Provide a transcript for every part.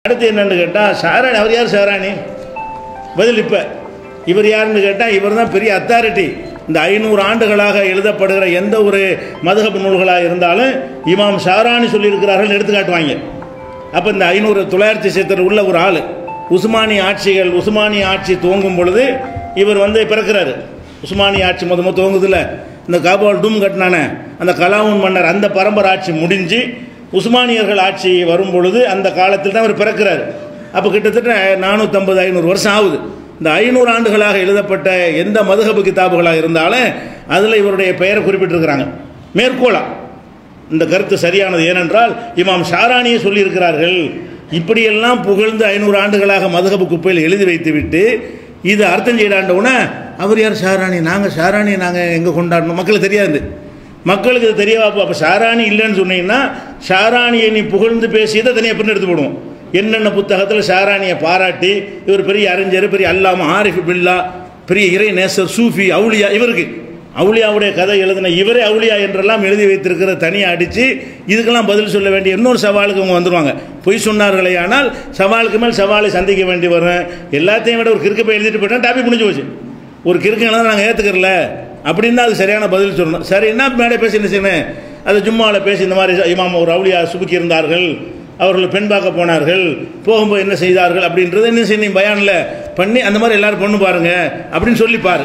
அடுத்து என்னன்னு கேட்டால் ஷாராணி அவர் யார் ஷாராணி பதில் இப்போ இவர் யாருன்னு கேட்டால் இவர் தான் பெரிய அத்தாரிட்டி இந்த ஐநூறு ஆண்டுகளாக எழுதப்படுகிற எந்த ஒரு மதுகப் நூல்களாக இருந்தாலும் இமாம் ஷாரானி சொல்லியிருக்கிறார்கள் எடுத்து காட்டுவாங்க அப்போ இந்த ஐநூறு தொள்ளாயிரத்தி சித்தர் உள்ள ஒரு ஆள் உஸ்மானி ஆட்சிகள் உஸ்மானி ஆட்சி துவங்கும் பொழுது இவர் வந்து பிறக்கிறாரு உஸ்மானி ஆட்சி முத முத துவங்குதுல இந்த காபால் டூம் கட்டினானே அந்த கலாவுன் மன்னர் அந்த பரம்பரை ஆட்சி முடிஞ்சு உஸ்மானியர்கள் ஆட்சி வரும் பொழுது அந்த காலத்தில் தான் அவர் பிறக்கிறார் அப்போ கிட்டத்தட்ட நானூற்றம்பது ஐநூறு வருஷம் ஆகுது இந்த ஐநூறு ஆண்டுகளாக எழுதப்பட்ட எந்த மதுகபு கிதாபுகளாக இருந்தாலும் அதில் இவருடைய பெயரை குறிப்பிட்டிருக்கிறாங்க மேற்கோளா இந்த கருத்து சரியானது ஏனென்றால் இமாம் ஷாரானியே சொல்லியிருக்கிறார்கள் இப்படியெல்லாம் புகழ்ந்து ஐநூறு ஆண்டுகளாக மதுகபு குப்பையில் எழுதி வைத்துவிட்டு இது அர்த்தம் செய்யலாண்டவுடனே அவர் யார் ஷாராணி நாங்கள் ஷாராணி நாங்கள் எங்கே கொண்டாடணும் மக்களுக்கு தெரியாது மக்களுக்கு இது தெரியவா அப்போ ஷாராணி இல்லைன்னு சொன்னீங்கன்னா ஷாராணியை நீ புகழ்ந்து பேசியதை தனியாக பின்ன எடுத்து போடுவோம் என்னென்ன புத்தகத்தில் ஷாராணியை பாராட்டி இவர் பெரிய அறிஞர் பெரிய அல்லாம ஆரிஃப் பில்லா பெரிய இறை நேசர் சூஃபி அவுலியா இவருக்கு அவுலியாவுடைய கதை எழுதின இவரே அவுலியா என்றெல்லாம் எழுதி வைத்திருக்கிற தனியாக அடித்து இதுக்கெல்லாம் பதில் சொல்ல வேண்டிய இன்னொரு சவாலுக்கு அவங்க வந்துடுவாங்க பொய் சொன்னார்களே ஆனால் சவாலுக்கு மேல் சவாலை சந்திக்க வேண்டி வரும் எல்லாத்தையும் விட ஒரு கிறுக்கு போய் எழுதிட்டு போயிட்டா டாபிக் முடிஞ்சு போச்சு ஒரு கிறுக்குனா நாங்கள் ஏற்றுக்கிறல அப்படின்னு அது சரியான பதில் சொல்லணும் சரி என்ன மேடை பேசி என்ன செய்யணும் அது ஜும்மாவில் பேசி இந்த மாதிரி இமாம் ஒரு அவுலியா சுபுக்கி இருந்தார்கள் அவர்கள் பெண் பார்க்க போனார்கள் போகும்போது என்ன செய்தார்கள் அப்படின்றத என்ன செய்யணும் பயானில் பண்ணி அந்த மாதிரி எல்லாரும் பொண்ணு பாருங்க அப்படின்னு சொல்லி பாரு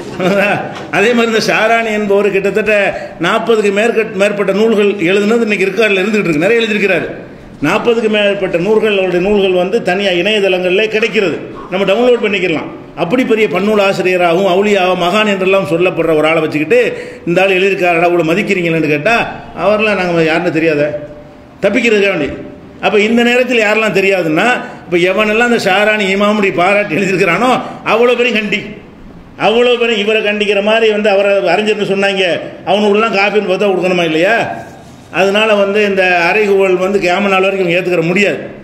அதே மாதிரி இந்த ஷாராணி என்பவர் கிட்டத்தட்ட நாற்பதுக்கு மேற்கட் மேற்பட்ட நூல்கள் எழுதுனது இன்னைக்கு இருக்காரில் இருந்துகிட்டு இருக்கு நிறைய எழுதியிருக்கிறாரு நாற்பதுக்கு மேற்பட்ட நூல்கள் அவருடைய நூல்கள் வந்து தனியாக இணையதளங்களில் கிடைக்கிறது நம்ம டவுன்லோட் பண்ணிக்கலாம் அப்படி பெரிய பன்னூல் ஆசிரியராகவும் அவுளியாகவும் மகான் என்றெல்லாம் சொல்லப்படுற ஒரு ஆளை வச்சுக்கிட்டு இந்த ஆள் எழுதியிருக்காரடா அவ்வளோ மதிக்கிறீங்களேன்னு கேட்டால் அவரெல்லாம் நாங்கள் யாருன்னு தெரியாத தப்பிக்கிறதுக்காக வேண்டி அப்போ இந்த நேரத்தில் யாரெல்லாம் தெரியாதுன்னா இப்போ எவனெல்லாம் அந்த ஷாராணி இமாமுடி பாராட்டி எழுதியிருக்கிறானோ அவ்வளோ பேரும் கண்டி அவ்வளோ பேரும் இவரை கண்டிக்கிற மாதிரி வந்து அவரை அறிஞர்னு சொன்னாங்க அவனுக்குலாம் காஃபின்னு பார்த்தா கொடுக்கணுமா இல்லையா அதனால வந்து இந்த அறைகூவல் வந்து கேம நாள் வரைக்கும் ஏற்றுக்கிற முடியாது